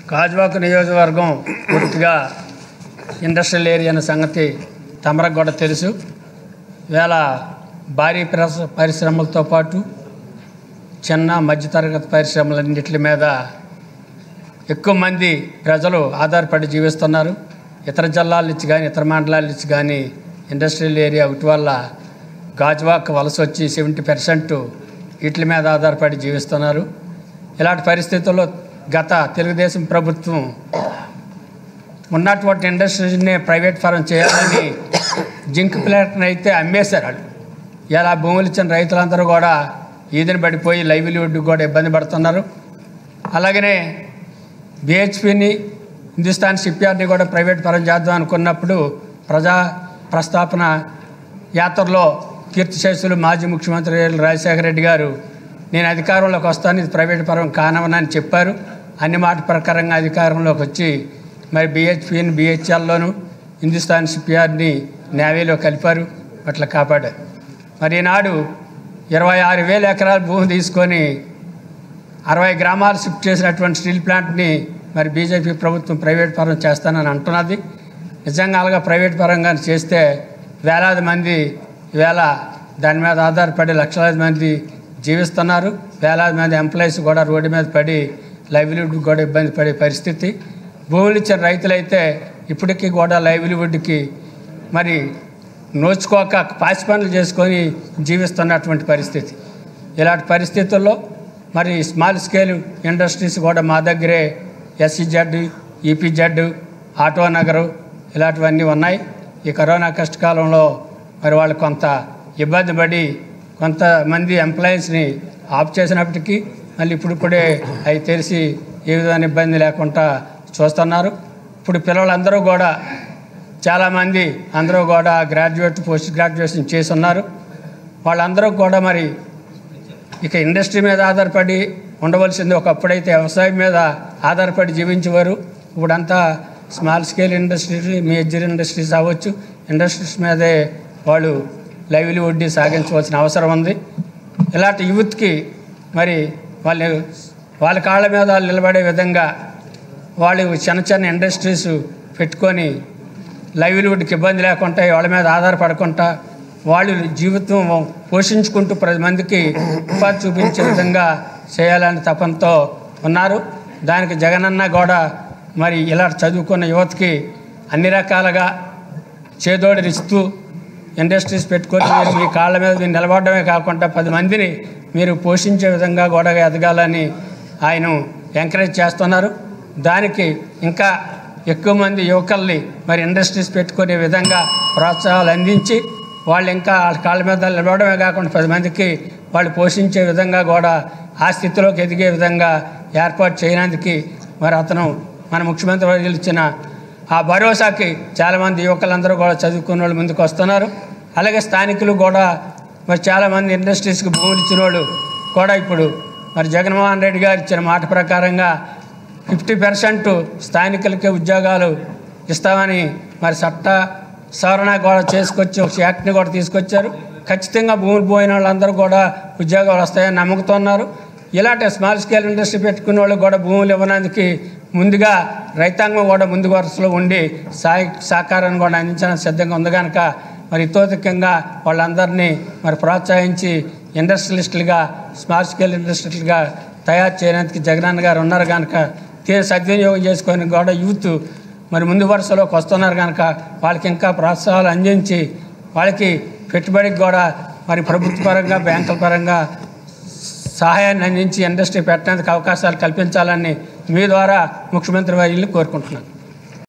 గాజువాక నియోజకవర్గం పూర్తిగా industrial area అనే సంగతి తమరకు కూడా తెలుసు వేళ భారీ ప్రస- పరిశ్రమలతో పాటు చిన్న మధ్యతరగతి పరిశ్రమలన్నిటి మీద ఎక్కువ మంది ప్రజలు ఆధారపడి జీవిస్తున్నారు ఇతర జిల్లాల నుంచి కానీ ఇతర మండలాల నుంచి కానీ ఇండస్ట్రియల్ ఏరియా ఒకటి వల్ల గాజువాక్ వలస వచ్చి సెవెంటీ పర్సెంట్ వీటి మీద ఆధారపడి జీవిస్తున్నారు ఇలాంటి పరిస్థితుల్లో గత తెలుగుదేశం ప్రభుత్వం ఉన్నటువంటి ఇండస్ట్రీస్ని ప్రైవేట్ ఫారం చేయాలని జింక్ ప్లాంట్ని అయితే అమ్మేశారు వాళ్ళు ఇలా భూములు ఇచ్చిన రైతులందరూ కూడా ఈదిన పడిపోయి లైవ్లీవుడ్ కూడా ఇబ్బంది పడుతున్నారు అలాగనే బిహెచ్పిని హిందుస్థాన్ షిప్ యార్డ్ని కూడా ప్రైవేట్ పరం చేద్దాం అనుకున్నప్పుడు ప్రజా ప్రస్తాపన యాత్రలో కీర్తిశేషులు మాజీ ముఖ్యమంత్రి రాజశేఖర రెడ్డి గారు నేను అధికారంలోకి వస్తాను ఇది ప్రైవేట్ పరం కానవనని చెప్పారు అన్ని మాట ప్రకారంగా అధికారంలోకి వచ్చి మరి బిహెచ్పిని బిహెచ్ఎల్లోను హిందుస్థాన్ షిప్ యార్డ్ని నేవీలో కలిపారు అట్లా కాపాడారు మరి ఈనాడు ఇరవై ఆరు వేల ఎకరాల భూమి తీసుకొని అరవై గ్రామాలు షిఫ్ట్ చేసినటువంటి స్టీల్ ప్లాంట్ని మరి బీజేపీ ప్రభుత్వం ప్రైవేట్ పరం చేస్తానని అంటున్నది నిజంగా అలాగా ప్రైవేట్ పరంగా చేస్తే వేలాది మంది వేల దాని మీద ఆధారపడి లక్షలాది మంది జీవిస్తున్నారు వేలాది మంది ఎంప్లాయీస్ కూడా రోడ్డు మీద పడి లైవ్లీవుడ్ కూడా ఇబ్బంది పడే పరిస్థితి భూములు ఇచ్చిన రైతులైతే ఇప్పటికీ కూడా లైవ్లీవుడ్కి మరి నోచుకోక పాసి పనులు చేసుకొని జీవిస్తున్నటువంటి పరిస్థితి ఇలాంటి పరిస్థితుల్లో మరి స్మాల్ స్కేల్ ఇండస్ట్రీస్ కూడా మా దగ్గరే ఎస్సీజెడ్ ఈపీజెడ్ ఆటో నగరు ఇలాంటివన్నీ ఉన్నాయి ఈ కరోనా కష్టకాలంలో మరి వాళ్ళు కొంత ఇబ్బంది పడి కొంతమంది ఎంప్లాయీస్ని ఆఫ్ చేసినప్పటికీ మళ్ళీ ఇప్పుడిప్పుడే అవి తెలిసి ఏ విధమైన ఇబ్బంది లేకుండా చూస్తున్నారు ఇప్పుడు పిల్లలందరూ కూడా చాలామంది అందరూ కూడా గ్రాడ్యుయేట్ పోస్ట్ గ్రాడ్యుయేషన్ చేసి ఉన్నారు వాళ్ళందరూ కూడా మరి ఇక ఇండస్ట్రీ మీద ఆధారపడి ఉండవలసింది ఒకప్పుడైతే వ్యవసాయం మీద ఆధారపడి జీవించేవారు ఇప్పుడంతా small scale industry major industries అవ్వచ్చు ఇండస్ట్రీస్ మీదే వాళ్ళు లైవ్లీవుడ్ని సాగించవలసిన అవసరం ఉంది ఇలాంటి యూత్కి మరి వాళ్ళు వాళ్ళ కాళ్ళ మీద వాళ్ళు నిలబడే విధంగా వాళ్ళు చిన్న చిన్న ఇండస్ట్రీస్ పెట్టుకొని లైవ్లీవుడ్కి ఇబ్బంది లేకుండా వాళ్ళ మీద ఆధారపడకుండా వాళ్ళు జీవితం పోషించుకుంటూ ప్రతి మందికి ఉపాధి చూపించే విధంగా చేయాలని తపంతో ఉన్నారు దానికి జగనన్న కూడా మరి ఇలా చదువుకున్న యువతకి అన్ని రకాలుగా చేదోడు ఇస్తూ ఇండస్ట్రీస్ పెట్టుకొని మీరు మీ కాళ్ళ మీద మీరు నిలబడమే కాకుండా పది మందిని మీరు పోషించే విధంగా కూడా ఎదగాలని ఆయన ఎంకరేజ్ చేస్తున్నారు దానికి ఇంకా ఎక్కువ మంది యువకుల్ని మరి ఇండస్ట్రీస్ పెట్టుకునే విధంగా ప్రోత్సాహాలు అందించి వాళ్ళు ఇంకా వాళ్ళ కాళ్ళ మీద నిలబడమే కాకుండా పది మందికి వాళ్ళు పోషించే విధంగా కూడా ఆ స్థితిలోకి ఎదిగే విధంగా ఏర్పాటు చేయడానికి మరి అతను మన ముఖ్యమంత్రి వర్యులు ఇచ్చిన ఆ భరోసాకి చాలామంది యువకులందరూ కూడా చదువుకున్న వాళ్ళు ముందుకు వస్తున్నారు అలాగే స్థానికులు కూడా మరి చాలామంది ఇండస్ట్రీస్కి భూములు ఇచ్చిన వాళ్ళు కూడా ఇప్పుడు మరి జగన్మోహన్ రెడ్డి గారు ఇచ్చిన మాట ప్రకారంగా ఫిఫ్టీ పర్సెంట్ స్థానికులకే ఉద్యోగాలు ఇస్తామని మరి చట్ట సవరణ కూడా చేసుకొచ్చి ఒక యాక్ట్ని కూడా తీసుకొచ్చారు ఖచ్చితంగా భూములు పోయిన వాళ్ళందరూ కూడా ఉద్యోగాలు వస్తాయని నమ్ముతున్నారు ఇలాంటి స్మాల్ స్కేల్ ఇండస్ట్రీ పెట్టుకున్న వాళ్ళు కూడా భూములు ఇవ్వడానికి ముందుగా రైతాంగం కూడా ముందు వరుసలో ఉండి సాయ సహకారాన్ని కూడా అందించడానికి సిద్ధంగా ఉంది కనుక మరి ఇతోధికంగా వాళ్ళందరినీ మరి ప్రోత్సహించి ఇండస్ట్రియలిస్టులుగా స్మాల్ స్కేల్ ఇండస్ట్రియలుగా తయారు చేయడానికి జగనన్న గారు ఉన్నారు కనుక తీర సద్వినియోగం చేసుకొని కూడా యూత్ మరి ముందు వరుసలోకి వస్తున్నారు కనుక వాళ్ళకి ఇంకా ప్రోత్సాహాలు అందించి వాళ్ళకి పెట్టుబడికి కూడా మరి ప్రభుత్వ పరంగా బ్యాంకుల పరంగా సహాయాన్ని అందించి ఇండస్ట్రీ పెట్టడానికి అవకాశాలు కల్పించాలని మీ ద్వారా ముఖ్యమంత్రి వారిని కోరుకుంటున్నాను